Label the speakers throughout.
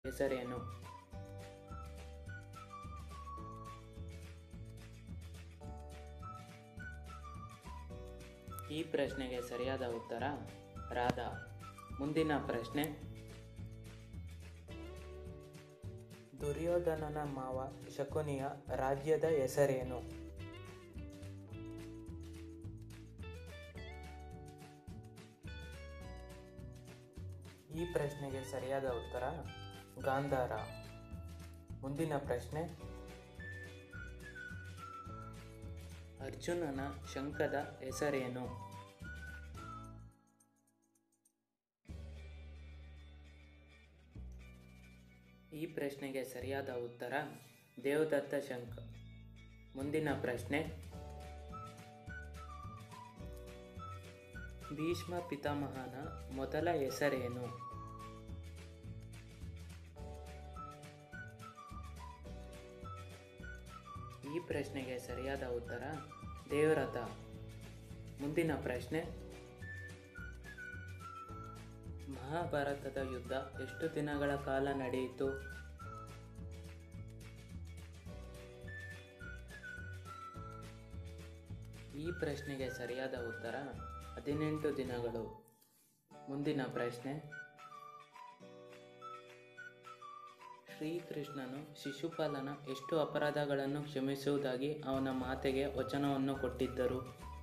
Speaker 1: ಹೆಸರೇನು ಈ ಪ್ರಶ್ನೆಗೆ ಸರಿಯಾದ ಉತ್ತರ ರಾಧಾ ಮುಂದಿನ ಪ್ರಶ್ನೆ ದುರ್ಯೋಧನನ ಮಾವ ಶಕುನಿಯ ರಾಜ್ಯದ ಹೆಸರೇನು ಈ ಪ್ರಶ್ನೆಗೆ ಸರಿಯಾದ ಉತ್ತರ ಗಾಂಧಾರ ಮುಂದಿನ ಪ್ರಶ್ನೆ ಅರ್ಜುನನ ಶಂಖದ ಹೆಸರೇನು ಈ ಪ್ರಶ್ನೆಗೆ ಸರಿಯಾದ ಉತ್ತರ ದೇವದತ್ತ ಶಂಖ ಮುಂದಿನ ಪ್ರಶ್ನೆ ಭೀಷ್ಮ ಪಿತಾಮಹನ ಮೊದಲ ಹೆಸರೇನು ಈ ಪ್ರಶ್ನೆಗೆ ಸರಿಯಾದ ಉತ್ತರ ದೇವರಥ ಮುಂದಿನ ಪ್ರಶ್ನೆ ಮಹಾಭಾರತದ ಯುದ್ಧ ಎಷ್ಟು ದಿನಗಳ ಕಾಲ ನಡೆಯಿತು ಈ ಪ್ರಶ್ನೆಗೆ ಸರಿಯಾದ ಉತ್ತರ ಹದಿನೆಂಟು ದಿನಗಳು ಮುಂದಿನ ಪ್ರಶ್ನೆ ಶ್ರೀಕೃಷ್ಣನು ಶಿಶುಪಾಲನ ಎಷ್ಟು ಅಪರಾಧಗಳನ್ನು ಕ್ಷಮಿಸುವುದಾಗಿ ಅವನ ಮಾತೆಗೆ ವಚನವನ್ನು ಕೊಟ್ಟಿದ್ದರು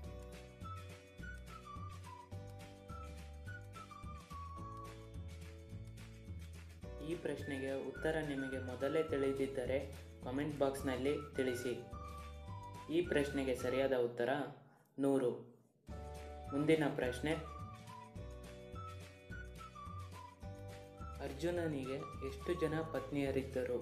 Speaker 1: ಈ ಪ್ರಶ್ನೆಗೆ ಉತ್ತರ ನಿಮಗೆ ಮೊದಲೇ ತಿಳಿದಿದ್ದರೆ ಕಾಮೆಂಟ್ ಬಾಕ್ಸ್ನಲ್ಲಿ ತಿಳಿಸಿ ಈ ಪ್ರಶ್ನೆಗೆ ಸರಿಯಾದ ಉತ್ತರ ನೂರು ಮುಂದಿನ ಪ್ರಶ್ನೆ ಅರ್ಜುನನಿಗೆ ಎಷ್ಟು ಜನ ಪತ್ನಿಯರಿದ್ದರು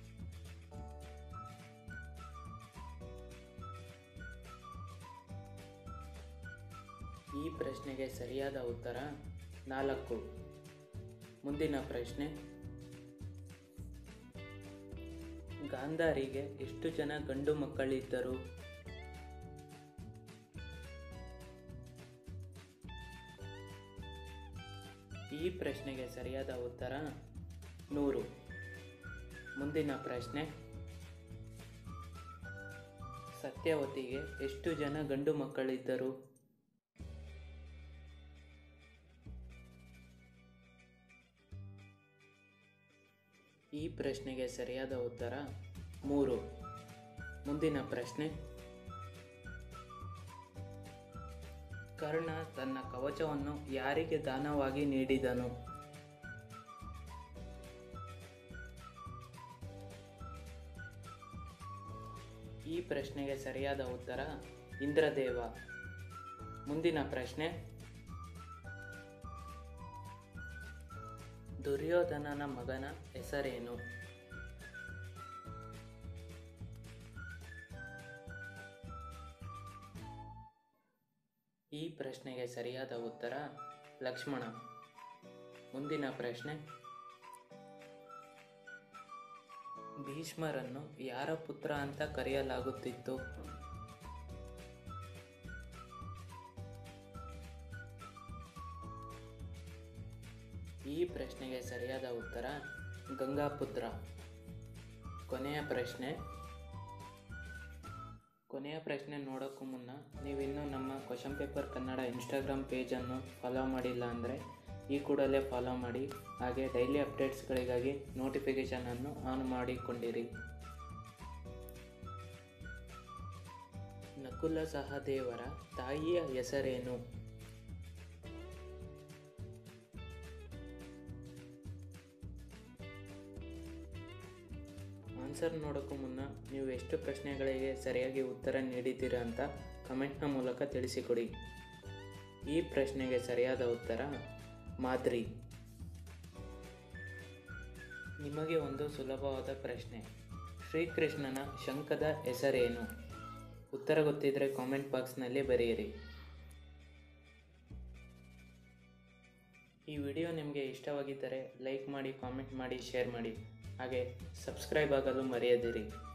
Speaker 1: ಈ ಪ್ರಶ್ನೆಗೆ ಸರಿಯಾದ ಉತ್ತರ ನಾಲ್ಕು ಮುಂದಿನ ಪ್ರಶ್ನೆ ಗಾಂಧಾರಿಗೆ ಎಷ್ಟು ಜನ ಗಂಡು ಮಕ್ಕಳಿದ್ದರು ಈ ಪ್ರಶ್ನೆಗೆ ಸರಿಯಾದ ಉತ್ತರ ನೂರು ಮುಂದಿನ ಪ್ರಶ್ನೆ ಸತ್ಯವತಿಗೆ ಎಷ್ಟು ಜನ ಗಂಡು ಮಕ್ಕಳಿದ್ದರು ಈ ಪ್ರಶ್ನೆಗೆ ಸರಿಯಾದ ಉತ್ತರ ಮೂರು ಮುಂದಿನ ಪ್ರಶ್ನೆ ಕರ್ಣ ತನ್ನ ಕವಚವನ್ನು ಯಾರಿಗೆ ದಾನವಾಗಿ ನೀಡಿದನು ಈ ಪ್ರಶ್ನೆಗೆ ಸರಿಯಾದ ಉತ್ತರ ಇಂದ್ರದೇವ ಮುಂದಿನ ಪ್ರಶ್ನೆ ದುರ್ಯೋಧನನ ಮಗನ ಹೆಸರೇನು ಈ ಪ್ರಶ್ನೆಗೆ ಸರಿಯಾದ ಉತ್ತರ ಲಕ್ಷ್ಮಣ ಮುಂದಿನ ಪ್ರಶ್ನೆ ಭೀಷ್ಮರನ್ನು ಯಾರ ಪುತ್ರ ಅಂತ ಕರೆಯಲಾಗುತ್ತಿತ್ತು ಈ ಪ್ರಶ್ನೆಗೆ ಸರಿಯಾದ ಉತ್ತರ ಗಂಗಾಪುತ್ರ ಕೊನೆಯ ಪ್ರಶ್ನೆ ಕೊನೆಯ ಪ್ರಶ್ನೆ ನೋಡೋಕ್ಕೂ ಮುನ್ನ ನೀವಿನ್ನೂ ನಮ್ಮ ಕ್ವಶನ್ ಪೇಪರ್ ಕನ್ನಡ ಇನ್ಸ್ಟಾಗ್ರಾಮ್ ಪೇಜನ್ನು ಫಾಲೋ ಮಾಡಿಲ್ಲ ಅಂದರೆ ಈ ಕೂಡಲೇ ಫಾಲೋ ಮಾಡಿ ಹಾಗೆ ಡೈಲಿ ಅಪ್ಡೇಟ್ಸ್ಗಳಿಗಾಗಿ ನೋಟಿಫಿಕೇಷನನ್ನು ಆನ್ ಮಾಡಿಕೊಂಡಿರಿ ನಕುಲ ಸಹದೇವರ ತಾಯಿಯ ಹೆಸರೇನು ಆನ್ಸರ್ ನೋಡೋಕ್ಕೂ ಮುನ್ನ ನೀವು ಎಷ್ಟು ಪ್ರಶ್ನೆಗಳಿಗೆ ಸರಿಯಾಗಿ ಉತ್ತರ ನೀಡಿದ್ದೀರಾ ಅಂತ ಕಮೆಂಟ್ನ ಮೂಲಕ ತಿಳಿಸಿಕೊಡಿ ಈ ಪ್ರಶ್ನೆಗೆ ಸರಿಯಾದ ಉತ್ತರ ಮಾದ್ರಿ ನಿಮಗೆ ಒಂದು ಸುಲಭವಾದ ಪ್ರಶ್ನೆ ಶ್ರೀಕೃಷ್ಣನ ಶಂಖದ ಹೆಸರೇನು ಉತ್ತರ ಗೊತ್ತಿದ್ದರೆ ಕಾಮೆಂಟ್ ಬಾಕ್ಸ್ನಲ್ಲಿ ಬರೆಯಿರಿ ಈ ವಿಡಿಯೋ ನಿಮಗೆ ಇಷ್ಟವಾಗಿದ್ದರೆ ಲೈಕ್ ಮಾಡಿ ಕಾಮೆಂಟ್ ಮಾಡಿ ಶೇರ್ ಮಾಡಿ ಹಾಗೆ ಸಬ್ಸ್ಕ್ರೈಬ್ ಆಗಲು ಮರೆಯದಿರಿ